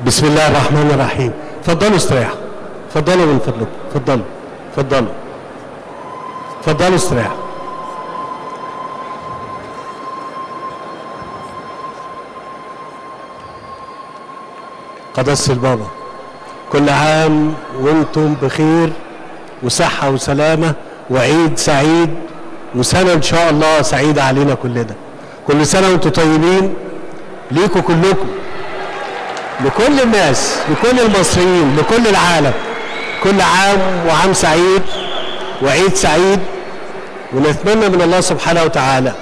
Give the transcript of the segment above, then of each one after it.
بسم الله الرحمن الرحيم اتفضلوا استريحوا اتفضلوا من فضلكم اتفضلوا اتفضلوا اتفضلوا استريحوا قدس البابا كل عام وانتم بخير وصحة وسلامة وعيد سعيد وسنة ان شاء الله سعيدة علينا كلنا كل سنة وانتم طيبين ليكوا كلكم لكل الناس لكل المصريين لكل العالم كل عام وعام سعيد وعيد سعيد ونتمنى من الله سبحانه وتعالى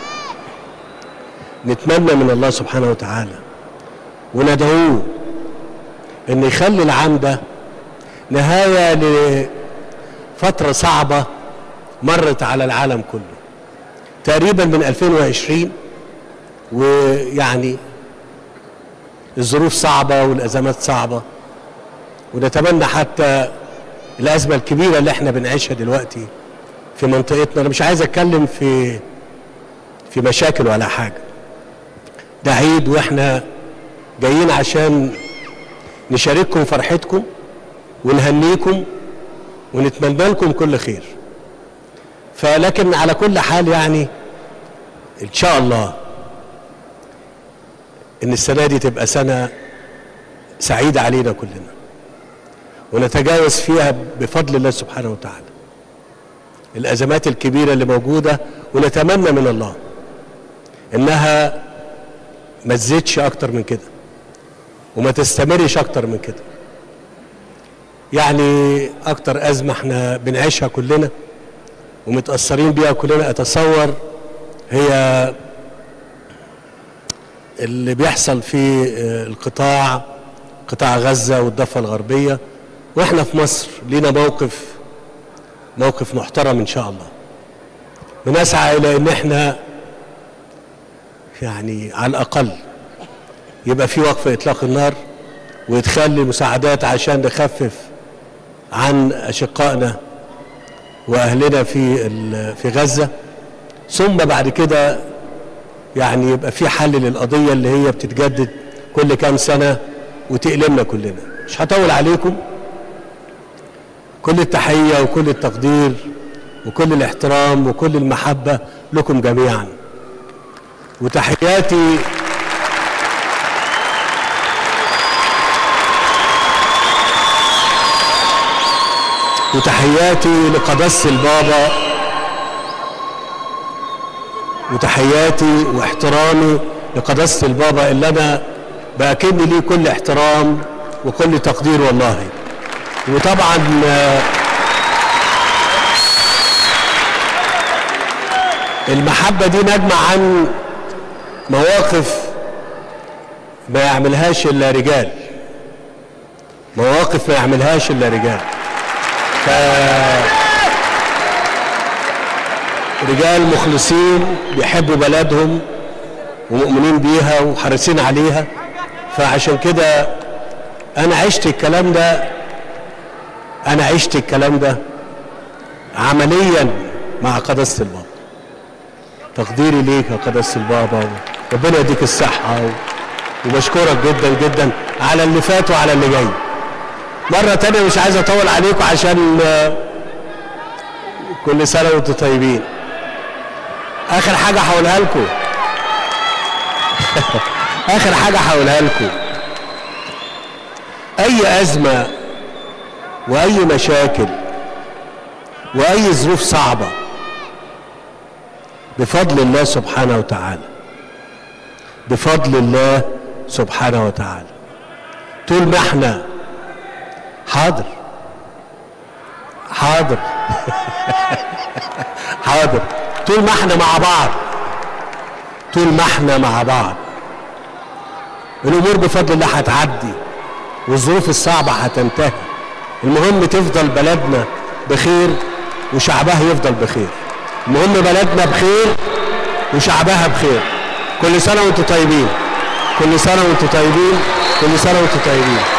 نتمنى من الله سبحانه وتعالى وندعوه ان يخلي العام ده نهايه لفتره صعبه مرت على العالم كله تقريبا من 2020 ويعني الظروف صعبه والازمات صعبه ونتمنى حتى الازمه الكبيره اللي احنا بنعيشها دلوقتي في منطقتنا انا مش عايز اتكلم في في مشاكل ولا حاجه ده عيد واحنا جايين عشان نشارككم فرحتكم ونهنيكم ونتمنى لكم كل خير فلكن على كل حال يعني ان شاء الله ان السنه دي تبقى سنه سعيده علينا كلنا ونتجاوز فيها بفضل الله سبحانه وتعالى الازمات الكبيره اللي موجوده ونتمنى من الله انها ما تزيدش اكتر من كده وما تستمرش اكتر من كده يعني اكتر ازمه احنا بنعيشها كلنا ومتاثرين بيها كلنا اتصور هي اللي بيحصل في القطاع قطاع غزه والضفه الغربيه واحنا في مصر لينا موقف موقف محترم ان شاء الله بنسعى الى ان احنا يعني على الاقل يبقى في وقف اطلاق النار ويدخل مساعدات عشان نخفف عن اشقائنا واهلنا في في غزه ثم بعد كده يعني يبقى في حل للقضيه اللي هي بتتجدد كل كام سنه وتألمنا كلنا مش هطول عليكم كل التحيه وكل التقدير وكل الاحترام وكل المحبه لكم جميعا وتحياتي وتحياتي لقدس البابا وتحياتي واحترامي لقداسة البابا اللي أنا بأكن ليه كل احترام وكل تقدير والله وطبعا المحبة دي نجمة عن مواقف ما يعملهاش إلا رجال مواقف ما يعملهاش إلا رجال ف... رجال مخلصين بيحبوا بلدهم ومؤمنين بيها وحريصين عليها فعشان كده انا عشت الكلام ده انا عشت الكلام ده عمليا مع قداسه البابا تقديري ليك يا قداسه البابا ربنا يديك الصحه وبشكرك جدا جدا على اللي فات وعلى اللي جاي مرة تانية مش عايز أطول عليكم عشان كل سنة وأنتم طيبين. آخر حاجة هقولها لكم. آخر حاجة هقولها لكم. أي أزمة وأي مشاكل وأي ظروف صعبة بفضل الله سبحانه وتعالى بفضل الله سبحانه وتعالى طول ما احنا حاضر حاضر حاضر طول ما احنا مع بعض طول ما احنا مع بعض الامور بفضل الله هتعدي والظروف الصعبه هتنتهي المهم تفضل بلدنا بخير وشعبها يفضل بخير المهم بلدنا بخير وشعبها بخير كل سنه وانتم طيبين كل سنه وانتم طيبين كل سنه وانتم طيبين